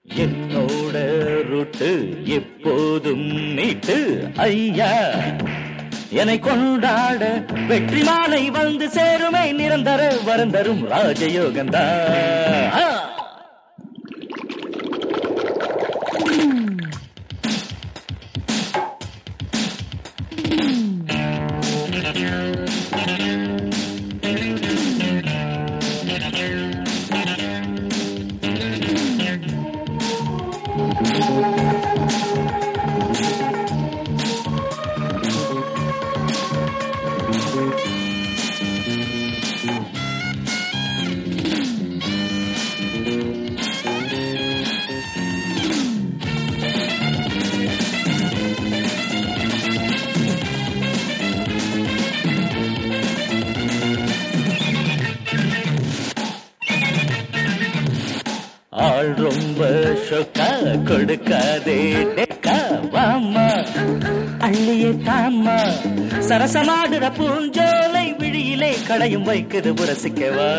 என்னோட ரூட்டு எப்போதும் நீட்டு ஐயா என்னை கொண்டாட வெற்றி மாலை வந்து சேருமே நிரந்தர வரந்தரும் ராஜயோகந்தா ஆள் ரொம்ப ஷொக்கா கொடுக்காதே டெக்கா வாமா அள்ளியே தாமா சரசமாடுற பூஞ்சோலை விழியிலே கடையும் வைக்குது புரசிக்கவா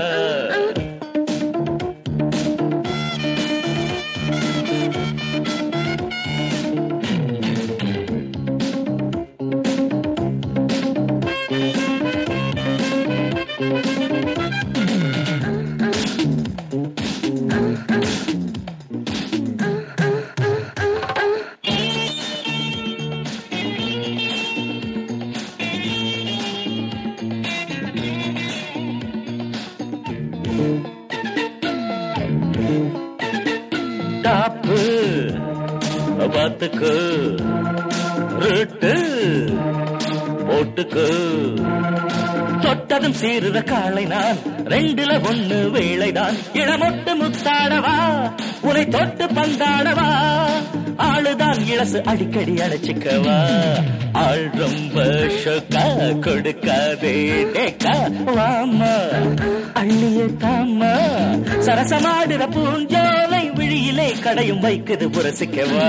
டாப்பு பாத்துக்கு ரூட்டு போட்டுக்கு தொட்டதும் சீருற காளை நான் ரெண்டுல ஒண்ணு வேளைதான் இளமொட்டு முத்தாடவா உனை தொட்டு பந்தாடவா ஆளுதான் இளசு அடிக்கடி அழைச்சிக்கவா ஆள் ரொம்ப ஷொக்கா கொடுக்காதே டேக்கா வாமா அள்ளிய தாமா சரசமாடுற பூஞ்சோலை விழியிலே கடையும் வைக்குது புரசிக்கவா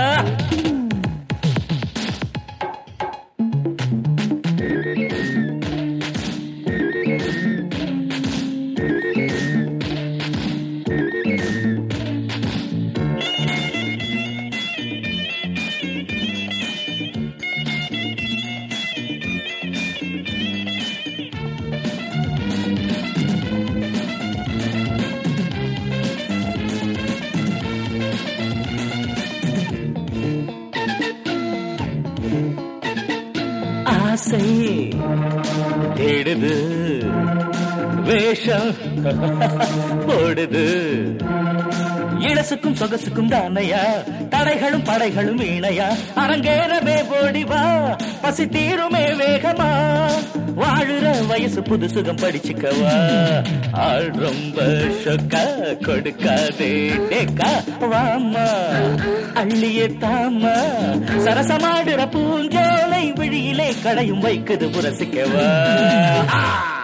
ஆசை தேடுது வேஷம் போடுது இளசுக்கும் சொகசுக்கும் தானையா தடைகளும் படைகளும் வீணையா அரங்கேறவே போடி வா பசி தீருமே வேகமா வாழுற வயசு புது சுகம் படிச்சுக்கவா ஆள் ரொம்ப ஷொக்கா கொடுக்காதே டேக்கா வாமா அள்ளியே தாமா சரசமாடுற பூஞ்சோலை விழியிலே கடையும் வைக்குது புரசிக்கவா ஆ!